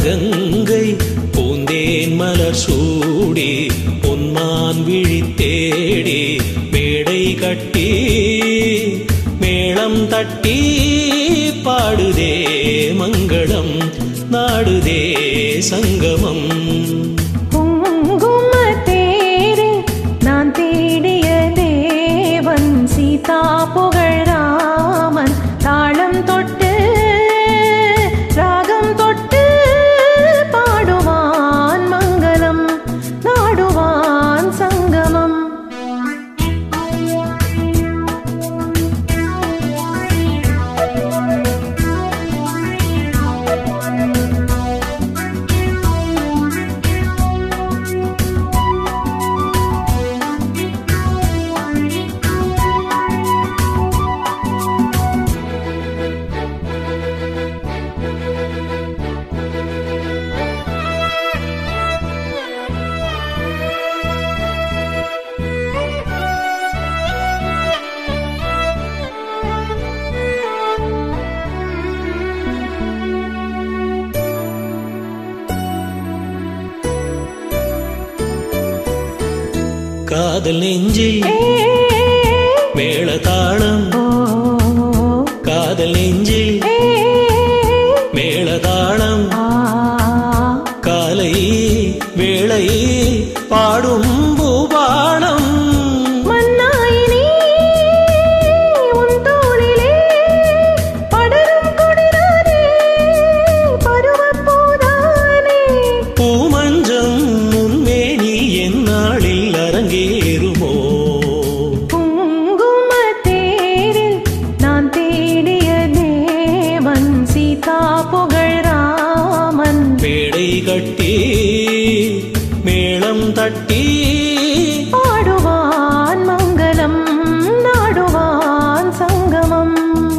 கங்கை பூந்தேன் மலர் சூடி பொன்மான் விழி தேடி மேடை கட்டி மேளம் தட்டி பாடுதே மங்களம் நாடுதே சங்கமம் குங்கும தேரே நான் தேடிய தேவன் சீதா புகழ் ராமன் தாளம் தொட்டு ராகம் தொட்டு பாடுவான் மங்களம் நாடுவான் சங்கமம் காதல் நெஞ்சில் ஏ, மேளதாளம் ஓ, காதல் நெஞ்சில் ஏ, மேளதாளம் ஆ, காலை வேளை பாடும் பூபாணம் மன்னாயினி உன் தோளிலே படரும் கொடிதானே பருவப் பூதானே பூமஞ்சம் முன்மேனி எந்நாளில் அரங்கேறுமோ குங்கும தேரில் நான் தேடிய தேவன் சீதா புகழ் ராமன் மேடை கட்டி மேளம் தட்டி பாடுவான் மங்களம் நாடுவான் சங்கமம்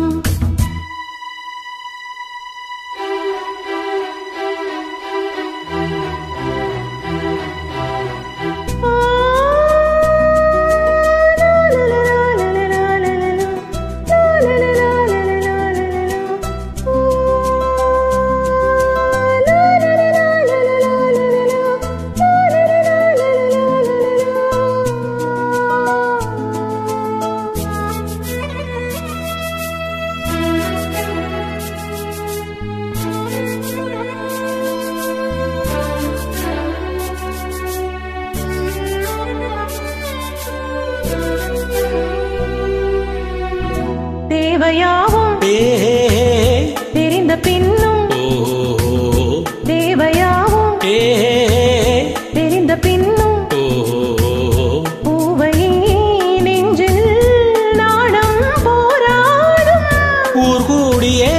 தேவையாவும் ஏ தெரிந்த பின்னும் ஓ தேவையாவும் ஏ தெரிந்த பின்னும் ஓ பூவை நெஞ்சில் நாணம் போராடும் ஊர் கூடியே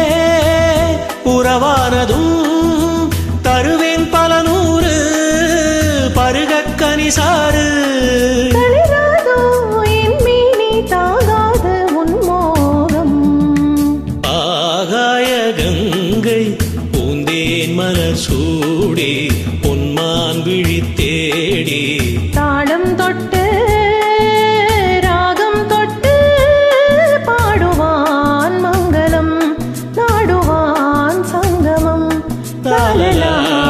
உறவானதும் தருவேன் பல நூறு பருகக் கனிசாறு தளிராதோ என் மீனி தாகாது உன்மோகம் ஆகாய கங்கை பூந்தேன் மலர் சூடி பொன்மான் விழி தேடி தாளம் தொட்டு ராகம் தொட்டு பாடுவான் மங்களம் நாடுவான் சங்கமம் லாலலா